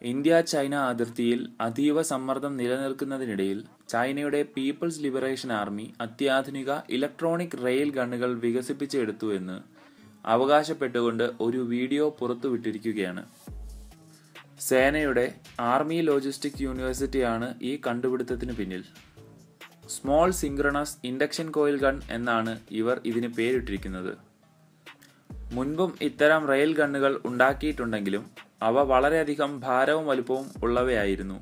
India China അതിർത്തിയിൽ അതീവ സമ്മർദ്ദം നിലനിൽക്കുന്നതിനിടയിൽ ചൈനയുടെ പീപ്പിൾസ് ലിബറേഷൻ ആർമി അത്യാധുനിക ഇലക്ട്രോണിക് റെയിൽ ഗണ്ണുകൾ വികസിപ്പിച്ചെടുത്തു എന്ന് അവകാശപ്പെട്ടുകൊണ്ട് ഒരു വീഡിയോ പുറത്തുവിട്ടിരിക്കുകയാണ് സേനയുടെ ആർമി ലോജിസ്റ്റിക് യൂണിവേഴ്സിറ്റിയാണ് ഈ കണ്ടുപിടുത്തത്തിന് പിന്നിൽ small synchronous induction coil gun എന്നാണ് ഇവർ ഇതിന് പേരിട്ടിരിക്കുന്നത് മുൻപും ഇത്തരം റെയിൽ ഗണ്ണുകൾ ഉണ്ടാക്കിയിട്ടുണ്ടെങ്കിലും അവ വളരെയധികം ഭാരവും വലുപ്പവും ഉള്ളവയായിരുന്നു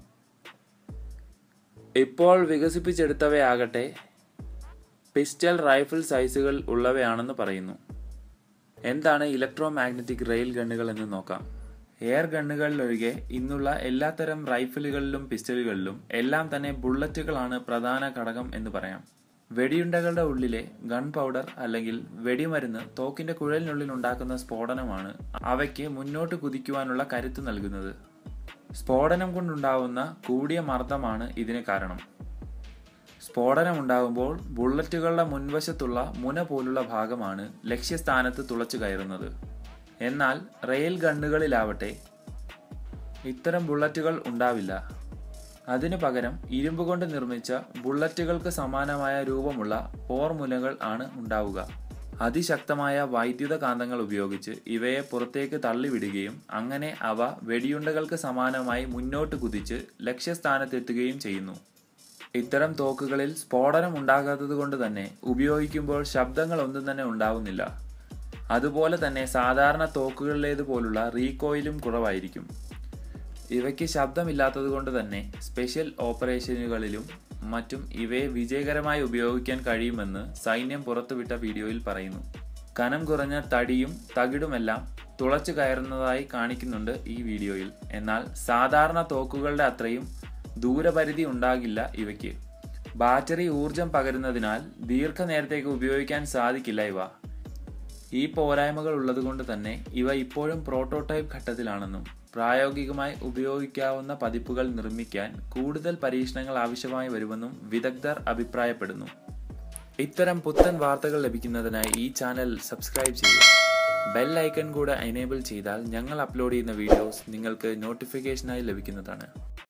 ഇപ്പോൾ വികസിപ്പിച്ചെടുത്തവയാകട്ടെ പിസ്റ്റൽ റൈഫിൾ സൈസുകൾ ഉള്ളവയാണെന്ന് പറയുന്നു എന്താണ് ഇലക്ട്രോ മാഗ്നറ്റിക് റെയിൽ ഗണ്ണുകൾ എന്ന് നോക്കാം എയർ ഗണ്ണുകളിലൊഴികെ ഇന്നുള്ള എല്ലാത്തരം റൈഫിലുകളിലും പിസ്റ്റലുകളിലും എല്ലാം തന്നെ ബുള്ളറ്റുകളാണ് പ്രധാന ഘടകം എന്ന് പറയാം വെടിയുണ്ടകളുടെ ഉള്ളിലെ ഗൺ പൗഡർ അല്ലെങ്കിൽ വെടിമരുന്ന് തോക്കിന്റെ കുഴലിനുള്ളിൽ ഉണ്ടാക്കുന്ന സ്ഫോടനമാണ് അവയ്ക്ക് മുന്നോട്ട് കുതിക്കുവാനുള്ള കരുത്ത് നൽകുന്നത് സ്ഫോടനം കൊണ്ടുണ്ടാവുന്ന കൂടിയ മർദ്ദമാണ് ഇതിന് കാരണം സ്ഫോടനം ഉണ്ടാകുമ്പോൾ ബുള്ളറ്റുകളുടെ മുൻവശത്തുള്ള മുന പോലുള്ള ഭാഗമാണ് ലക്ഷ്യസ്ഥാനത്ത് തുളച്ചു കയറുന്നത് എന്നാൽ റെയിൽ ഗണ്ണുകളിലാവട്ടെ ഇത്തരം ബുള്ളറ്റുകൾ ഉണ്ടാവില്ല അതിനു പകരം ഇരുമ്പ് കൊണ്ട് നിർമ്മിച്ച ബുള്ളറ്റുകൾക്ക് സമാനമായ രൂപമുള്ള പോർമുനകൾ ആണ് ഉണ്ടാവുക അതിശക്തമായ വൈദ്യുത കാന്തങ്ങൾ ഉപയോഗിച്ച് ഇവയെ പുറത്തേക്ക് തള്ളിവിടുകയും അങ്ങനെ അവ വെടിയുണ്ടകൾക്ക് സമാനമായി മുന്നോട്ട് കുതിച്ച് ലക്ഷ്യസ്ഥാനത്തെത്തുകയും ചെയ്യുന്നു ഇത്തരം തോക്കുകളിൽ സ്ഫോടനം ഉണ്ടാകാത്തത് കൊണ്ട് തന്നെ ഉപയോഗിക്കുമ്പോൾ ശബ്ദങ്ങൾ ഒന്നും തന്നെ ഉണ്ടാവുന്നില്ല അതുപോലെ തന്നെ സാധാരണ തോക്കുകളിലേതുപോലുള്ള റീകോയിലും കുറവായിരിക്കും ഇവയ്ക്ക് ശബ്ദമില്ലാത്തത് കൊണ്ട് തന്നെ സ്പെഷ്യൽ ഓപ്പറേഷനുകളിലും മറ്റും ഇവയെ വിജയകരമായി ഉപയോഗിക്കാൻ കഴിയുമെന്ന് സൈന്യം പുറത്തുവിട്ട വീഡിയോയിൽ പറയുന്നു കനം കുറഞ്ഞ തടിയും തകിടുമെല്ലാം തുളച്ചു കയറുന്നതായി കാണിക്കുന്നുണ്ട് ഈ വീഡിയോയിൽ എന്നാൽ സാധാരണ തോക്കുകളുടെ അത്രയും ദൂരപരിധി ഉണ്ടാകില്ല ഇവയ്ക്ക് ബാറ്ററി ഊർജം പകരുന്നതിനാൽ ദീർഘനേരത്തേക്ക് ഉപയോഗിക്കാൻ സാധിക്കില്ല ഇവ ഈ പോരായ്മകൾ ഉള്ളതുകൊണ്ട് തന്നെ ഇവ ഇപ്പോഴും പ്രോട്ടോടൈപ്പ് ഘട്ടത്തിലാണെന്നും പ്രായോഗികമായി ഉപയോഗിക്കാവുന്ന പതിപ്പുകൾ നിർമ്മിക്കാൻ കൂടുതൽ പരീക്ഷണങ്ങൾ ആവശ്യമായി വരുമെന്നും വിദഗ്ധർ അഭിപ്രായപ്പെടുന്നു ഇത്തരം പുത്തൻ വാർത്തകൾ ലഭിക്കുന്നതിനായി ഈ ചാനൽ സബ്സ്ക്രൈബ് ചെയ്യുക ബെൽ ഐക്കൺ കൂടെ എനേബിൾ ചെയ്താൽ ഞങ്ങൾ അപ്ലോഡ് ചെയ്യുന്ന വീഡിയോസ് നിങ്ങൾക്ക് നോട്ടിഫിക്കേഷനായി ലഭിക്കുന്നതാണ്